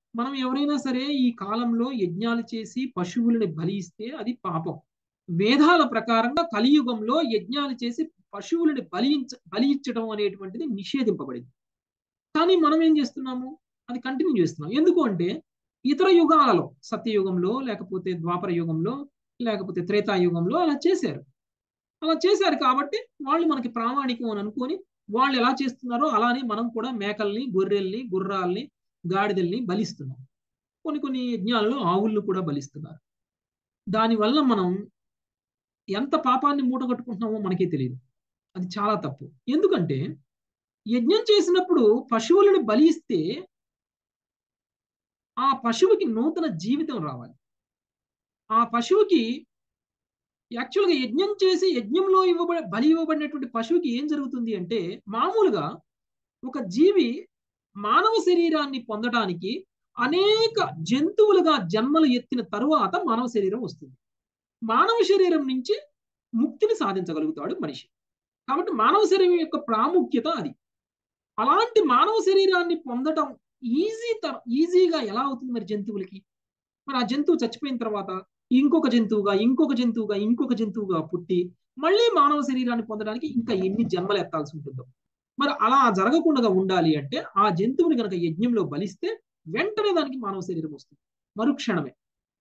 మనం ఎవరైనా సరే ఈ కాలంలో యజ్ఞాలు చేసి పశువులని బలి ఇస్తే అది పాపం వేదాల ప్రకారంగా కలియుగంలో యజ్ఞాలు చేసి పశువులని బలించ బలి ఇచ్చడం అనేటువంటిది నిషేధింపబడింది కానీ మనం ఏం చేస్తున్నాము అది కంటిన్యూ చేస్తున్నాం ఎందుకు అంటే ఇతర యుగాలలో సత్యయుగంలో లేకపోతే ద్వాపర యుగంలో లేకపోతే త్రేతాయుగంలో అలా చేశారు అలా చేశారు కాబట్టి వాళ్ళు మనకి ప్రామాణికం అని అనుకొని వాళ్ళు ఎలా చేస్తున్నారో అలానే మనం కూడా మేకల్ని గొర్రెల్ని గుర్రాల్ని గాడిదల్ని బలిస్తున్నాం కొన్ని కొన్ని యజ్ఞాలలో ఆవులను కూడా బలిస్తున్నారు దానివల్ల మనం ఎంత పాపాన్ని మూటగట్టుకుంటున్నామో మనకే తెలియదు అది చాలా తప్పు ఎందుకంటే యజ్ఞం చేసినప్పుడు పశువులను బలి ఇస్తే ఆ పశువుకి నూతన జీవితం రావాలి ఆ పశువుకి యాక్చువల్గా యజ్ఞం చేసి యజ్ఞంలో ఇవ్వబడి బలి ఇవ్వబడినటువంటి పశువుకి ఏం జరుగుతుంది అంటే మామూలుగా ఒక జీవి మానవ శరీరాన్ని పొందడానికి అనేక జంతువులుగా జన్మలు ఎత్తిన తరువాత మానవ శరీరం వస్తుంది మానవ శరీరం నుంచి ముక్తిని సాధించగలుగుతాడు మనిషి కాబట్టి మానవ శరీరం యొక్క ప్రాముఖ్యత అది అలాంటి మానవ శరీరాన్ని పొందటం ఈజీ ఈజీగా ఎలా అవుతుంది మరి జంతువులకి మరి ఆ జంతువు చచ్చిపోయిన తర్వాత ఇంకొక జంతువుగా ఇంకొక జంతువుగా ఇంకొక జంతువుగా పుట్టి మళ్ళీ మానవ శరీరాన్ని పొందడానికి ఇంకా ఎన్ని జన్మలు ఎత్తాల్సి ఉంటుందో మరి అలా జరగకుండా ఉండాలి అంటే ఆ జంతువుని కనుక యజ్ఞంలో బలిస్తే వెంటనే దానికి మానవ శరీరం వస్తుంది మరుక్షణమే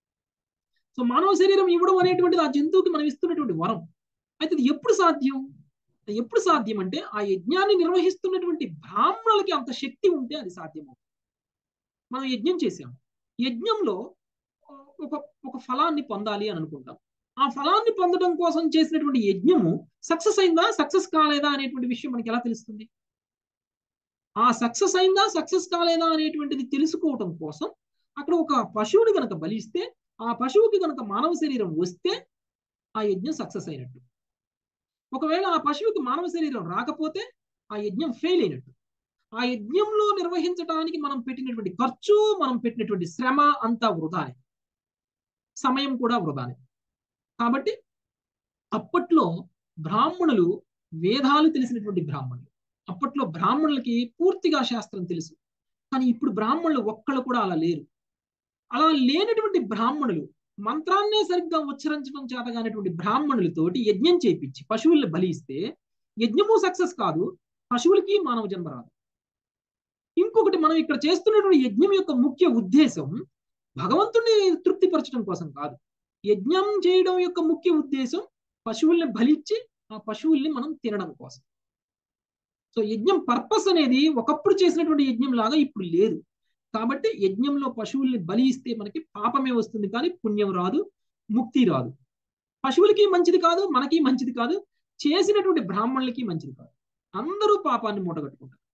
సో మానవ శరీరం ఇవ్వడం అనేటువంటిది ఆ జంతువుకి మనం ఇస్తున్నటువంటి వరం అయితే ఇది ఎప్పుడు సాధ్యం ఎప్పుడు సాధ్యం అంటే ఆ యజ్ఞాన్ని నిర్వహిస్తున్నటువంటి బ్రాహ్మణులకి అంత శక్తి ఉంటే అది సాధ్యం మనం యజ్ఞం చేసాం యజ్ఞంలో ఒక ఒక ఫలాన్ని పొందాలి అని అనుకుంటాం ఆ ఫలాన్ని పొందడం కోసం చేసినటువంటి యజ్ఞము సక్సెస్ అయిందా సక్సెస్ కాలేదా అనేటువంటి విషయం మనకి ఎలా తెలుస్తుంది ఆ సక్సెస్ అయిందా సక్సెస్ కాలేదా అనేటువంటిది తెలుసుకోవటం కోసం అక్కడ ఒక పశువుని కనుక బలిస్తే ఆ పశువుకి కనుక మానవ శరీరం వస్తే ఆ యజ్ఞం సక్సెస్ అయినట్టు ఒకవేళ ఆ పశువుకి మానవ శరీరం రాకపోతే ఆ యజ్ఞం ఫెయిల్ అయినట్టు ఆ యజ్ఞంలో నిర్వహించడానికి మనం పెట్టినటువంటి ఖర్చు మనం పెట్టినటువంటి శ్రమ అంతా వృధానే సమయం కూడా వృధానే కాబట్టి అప్పట్లో బ్రాహ్మణులు వేదాలు తెలిసినటువంటి బ్రాహ్మణులు అప్పట్లో బ్రాహ్మణులకి పూర్తిగా శాస్త్రం తెలుసు కానీ ఇప్పుడు బ్రాహ్మణులు ఒక్కళ్ళు కూడా అలా లేరు అలా లేనటువంటి బ్రాహ్మణులు మంత్రాన్నే సరిగ్గా ఉచ్చరించడం చేతగానటువంటి బ్రాహ్మణులతోటి యజ్ఞం చేపించి పశువుల్ని బలిస్తే యజ్ఞము సక్సెస్ కాదు పశువులకి మానవ జన్మ రాదు ఇంకొకటి మనం ఇక్కడ చేస్తున్నటువంటి యజ్ఞం యొక్క ముఖ్య ఉద్దేశం భగవంతుని తృప్తిపరచడం కోసం కాదు యజ్ఞం చేయడం యొక్క ముఖ్య ఉద్దేశం పశువుల్ని బలిచ్చి ఆ పశువుల్ని మనం తినడం కోసం సో యజ్ఞం పర్పస్ అనేది ఒకప్పుడు చేసినటువంటి యజ్ఞం లాగా ఇప్పుడు లేదు కాబట్టి యజ్ఞంలో పశువుల్ని బలి ఇస్తే మనకి పాపమే వస్తుంది కానీ పుణ్యం రాదు ముక్తి రాదు పశువులకి మంచిది కాదు మనకి మంచిది కాదు చేసినటువంటి బ్రాహ్మణులకి మంచిది కాదు అందరూ పాపాన్ని మూటగట్టుకుంటారు